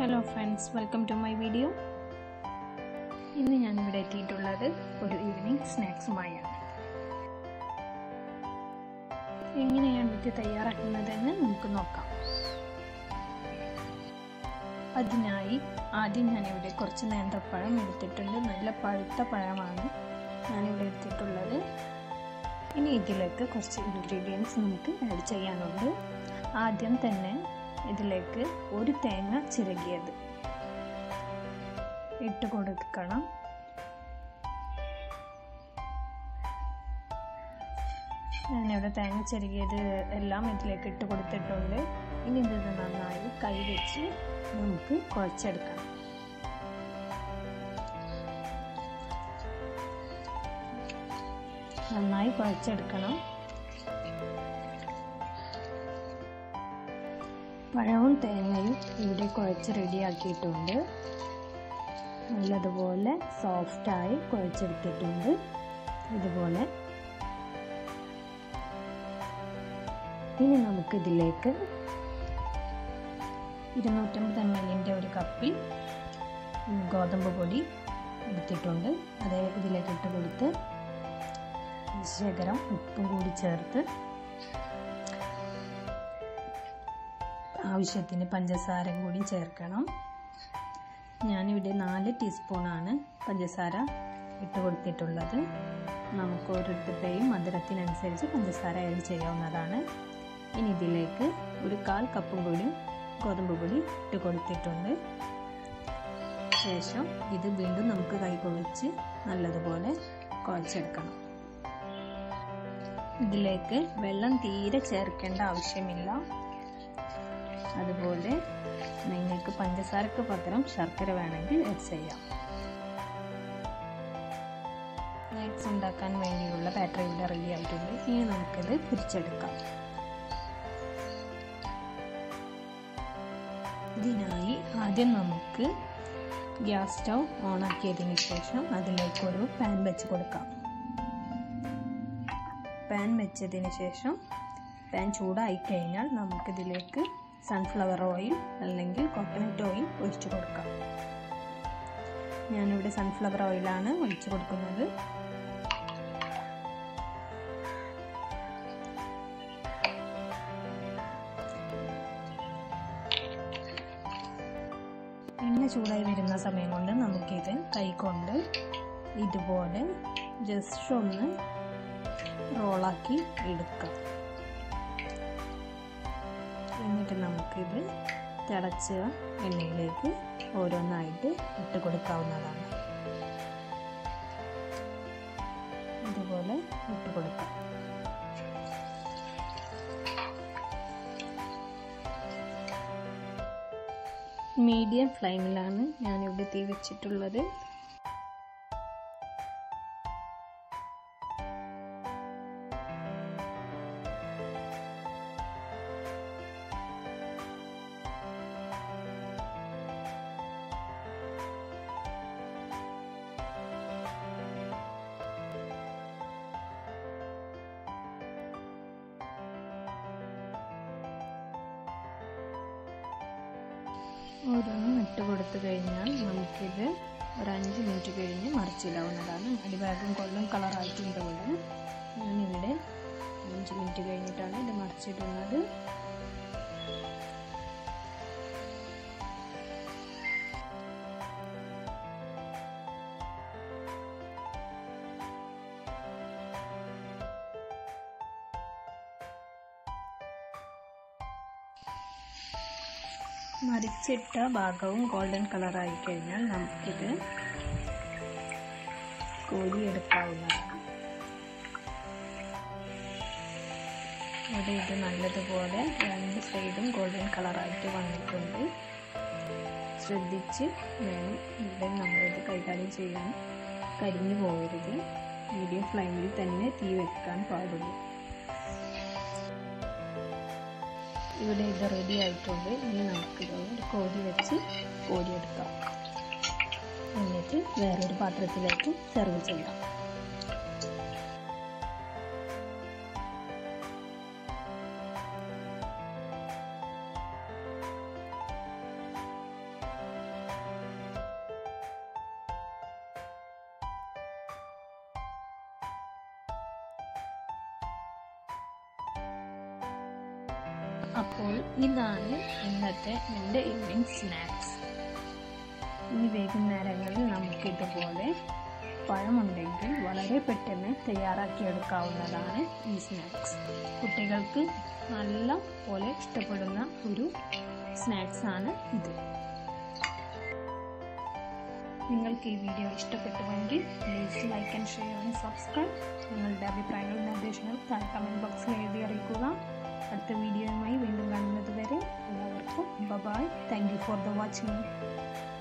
hello friends welcome to my video ഇന്ന് ഞാനിവിടെ എത്തിയിട്ടുള്ളത് ഒരു ഈവനിങ് സ്നാക്സുമായാണ് എങ്ങനെയാണ് ഇത് തയ്യാറാക്കുന്നതെന്ന് നമുക്ക് നോക്കാം അതിനായി ആദ്യം ഞാനിവിടെ കുറച്ച് നേന്ത്രപ്പഴം എടുത്തിട്ടുണ്ട് നല്ല പഴുത്ത പഴമാണ് ഞാനിവിടെ എടുത്തിട്ടുള്ളത് ഇനി ഇതിലേക്ക് കുറച്ച് ഇൻഗ്രീഡിയൻസ് നമുക്ക് ആഡ് ചെയ്യാനുണ്ട് ആദ്യം തന്നെ ഇതിലേക്ക് ഒരു തേങ്ങ ചിരകിയത് ഇട്ട് കൊടുക്കണം ഞാനിവിടെ തേങ്ങ ചിരകിയത് എല്ലാം ഇതിലേക്ക് ഇട്ട് കൊടുത്തിട്ടുണ്ട് ഇനി ഇത് നന്നായി കൈ വെച്ച് നമുക്ക് കുഴച്ചെടുക്കണം നന്നായി കുഴച്ചെടുക്കണം പഴവും തേങ്ങയും ഇവിടെ കുഴച്ച് റെഡിയാക്കിയിട്ടുണ്ട് നല്ലതുപോലെ സോഫ്റ്റായി കുഴച്ചെടുത്തിട്ടുണ്ട് ഇതുപോലെ ഇനി നമുക്കിതിലേക്ക് ഇരുന്നൂറ്റമ്പത് എം എല്ലിൻ്റെ ഒരു കപ്പിൽ ഗോതമ്പ് പൊടി എടുത്തിട്ടുണ്ട് അത് ഇതിലേക്ക് ഇട്ട് കൊടുത്ത് ശേഖരം ഉപ്പും കൂടി ചേർത്ത് ആവശ്യത്തിന് പഞ്ചസാര കൂടി ചേർക്കണം ഞാനിവിടെ നാല് ടീസ്പൂണാണ് പഞ്ചസാര ഇട്ട് കൊടുത്തിട്ടുള്ളത് നമുക്ക് ഓരോരുത്തരുടെയും മധുരത്തിനനുസരിച്ച് പഞ്ചസാര ആഡ് ചെയ്യാവുന്നതാണ് ഇനി ഇതിലേക്ക് ഒരു കാൽ കപ്പും കൂടി ഗോതമ്പ് പൊടി ഇട്ട് കൊടുത്തിട്ടുണ്ട് ശേഷം ഇത് വീണ്ടും നമുക്ക് കൈകൊള്ളിച്ച് നല്ലതുപോലെ കുഴച്ചെടുക്കണം ഇതിലേക്ക് വെള്ളം തീരെ ചേർക്കേണ്ട ആവശ്യമില്ല അതുപോലെ നിങ്ങൾക്ക് പഞ്ചസാരക്ക് പകരം ശർക്കര വേണമെങ്കിൽ ആഡ് ചെയ്യാം സ്നാക്സ് ഉണ്ടാക്കാൻ വേണ്ടിയുള്ള ബാറ്ററി ഇവിടെ റെഡി ആയിട്ടുണ്ട് ഇനി നമുക്കിത് പിരിച്ചെടുക്കാം ഇതിനായി ആദ്യം നമുക്ക് ഗ്യാസ് സ്റ്റൗ ഓണാക്കിയതിന് ശേഷം അതിലേക്കൊരു പാൻ വെച്ച് കൊടുക്കാം പാൻ വെച്ചതിന് ശേഷം പാൻ ചൂടായി കഴിഞ്ഞാൽ നമുക്കിതിലേക്ക് സൺഫ്ലവർ ഓയിൽ അല്ലെങ്കിൽ കോക്കനട്ട് ഓയിൽ ഒഴിച്ചു കൊടുക്കാം ഞാനിവിടെ സൺഫ്ലവർ ഓയിലാണ് ഒഴിച്ചു കൊടുക്കുന്നത് എണ്ണ ചൂടായി വരുന്ന സമയം കൊണ്ട് നമുക്കിത് കൈകൊണ്ട് ഇതുപോലെ ജസ്റ്റ് ഒന്ന് റോളാക്കി എടുക്കാം എന്നിട്ട് നമുക്കിത് തിളച്ച എണ്ണയിലേക്ക് ഓരോന്നായിട്ട് ഇട്ട് കൊടുക്കാവുന്നതാണ് ഇതുപോലെ ഇട്ട് കൊടുക്കാം മീഡിയം ഫ്ലെയിമിലാണ് ഞാനിവിടെ തീ വെച്ചിട്ടുള്ളത് ഓരോന്നും ഇട്ട് കൊടുത്തു കഴിഞ്ഞാൽ നമുക്കിത് ഒരു അഞ്ച് മിനിറ്റ് കഴിഞ്ഞ് മറിച്ചിടാവുന്നതാണ് അടിഭാഗം കൊല്ലം കളറായിട്ടുണ്ട് ഇവിടെ ഞാനിവിടെ അഞ്ച് മിനിറ്റ് കഴിഞ്ഞിട്ടാണ് ഇത് മറിച്ചിടുന്നത് മറിച്ചിട്ട ഭാഗവും ഗോൾഡൻ കളറായി കഴിഞ്ഞാൽ നമുക്കിത് കോരിയെടുക്കാവുന്നതാണ് ഇവിടെ ഇത് നല്ലതുപോലെ രണ്ട് സൈഡും ഗോൾഡൻ കളറായിട്ട് വന്നിട്ടുണ്ട് ശ്രദ്ധിച്ച് വേണം ഇവിടെ നമ്മളിത് കൈകാര്യം ചെയ്യാൻ കരിഞ്ഞു പോകരുത് മീഡിയം ഫ്ലെയിമിൽ തന്നെ തീ വെക്കാൻ പാടുള്ളൂ ഇവിടെ ഇത് റെഡി ആയിട്ടുണ്ട് ഇനി നമുക്ക് ഇതൊരു കോരി വെച്ച് കോരിയെടുക്കാം എന്നിട്ട് വേറൊരു പാത്രത്തിലേക്ക് സെർവ് ചെയ്യാം അപ്പോൾ ഇതാണ് ഇന്നത്തെ എൻ്റെ ഈവനിങ് സ്നാക്സ് ഈ വൈകുന്നേരങ്ങളിൽ നമുക്ക് ഇതുപോലെ പഴമുണ്ടെങ്കിൽ വളരെ പെട്ടെന്ന് തയ്യാറാക്കിയെടുക്കാവുന്നതാണ് ഈ സ്നാക്സ് കുട്ടികൾക്ക് നല്ല പോലെ ഇഷ്ടപ്പെടുന്ന ഒരു സ്നാക്സാണ് ഇത് നിങ്ങൾക്ക് ഈ വീഡിയോ ഇഷ്ടപ്പെട്ടുവെങ്കിൽ please like and share and subscribe നിങ്ങളുടെ അഭിപ്രായങ്ങൾ നിർദ്ദേശങ്ങൾ താഴെ കമൻറ്റ് ബോക്സിൽ എഴുതി അറിയിക്കുക അടുത്ത വീഡിയോയുമായി വീണ്ടും കാണുന്നത് വരെ എല്ലാവർക്കും bye thank you for the watching